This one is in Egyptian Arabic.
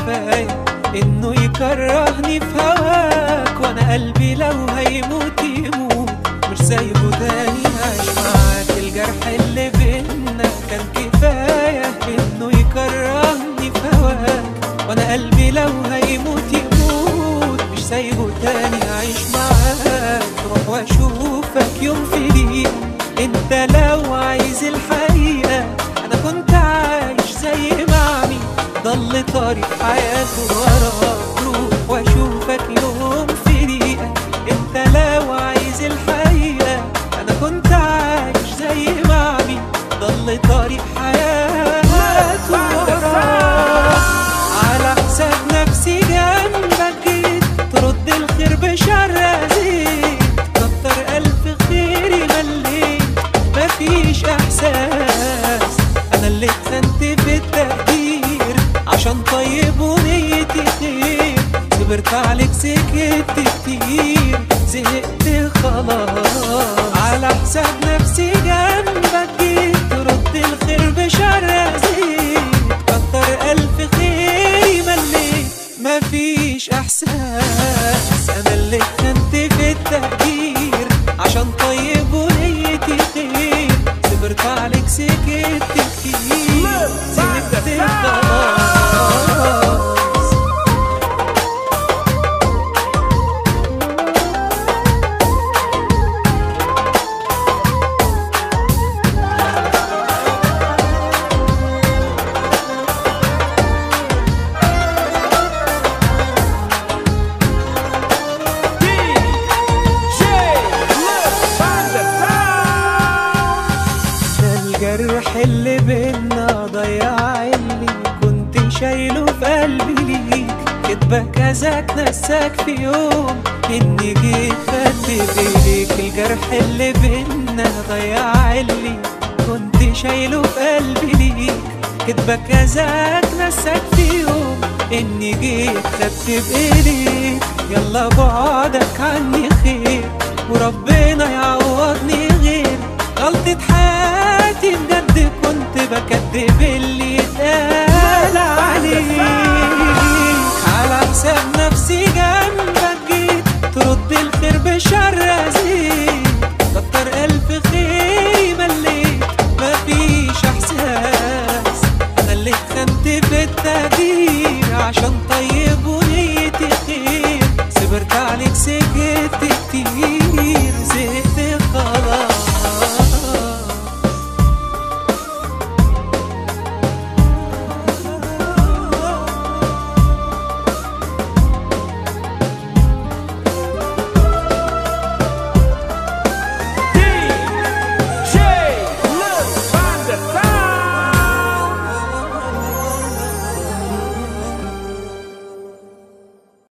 كفاية انه يكرهني في هواك وانا قلبي لو هيموت يموت مش سايبه تاني عايش معاك الجرح اللي بينا كان كفاية انه يكرهني في هواك وانا قلبي لو هيموت يموت مش سايبه تاني عايش معاك روح واشوفك يوم في ليل انت لو عايز الحقيقة انا كنت عايش زي ما عمي ضل طريق حياته وراك روح واشوفك يوم في دقيقة انت لو عايز الحقيقة انا كنت عايش زي ما عمي ضل طريق حياته وراك على حساب نفسي جنبك جيت ترد الخير بشر زيت كتر ألف خيري مليت مفيش إحساس أنا اللي اتخنت في التقدير عشان طيب ونيتي خير صبرت عليك سكت كتير زهقت خلاص على حساب نفسي جنبك جيت ترد الخير بشر زيت كتر ألف خيري مليت مفيش إحساس أنا اللي اتخنت في التقدير عشان طيب ونيتي خير صبرت عليك سكت كتير زهقت خلاص ده الجرح اللي بينا ضيع اللي كنت شايله في قلبي ليك كدبك أذاك نساك في يوم إني جيت خدت بإيديك الجرح اللي بينا ضيع اللي كنت شايله في قلبي ليك كدبك أذاك نساك في يوم إني جيت خدت بإيديك يلا بعدك عني خير وربنا يعوضني غير غلطة حياتي بجد كنت بكدب اللي اتقال عليك على حساب نفسي جنبك جيت ترد الخير بشر زيت كتر ألف خيري مليت مفيش إحساس أنا اللي اتخنت في التقدير عشان طيب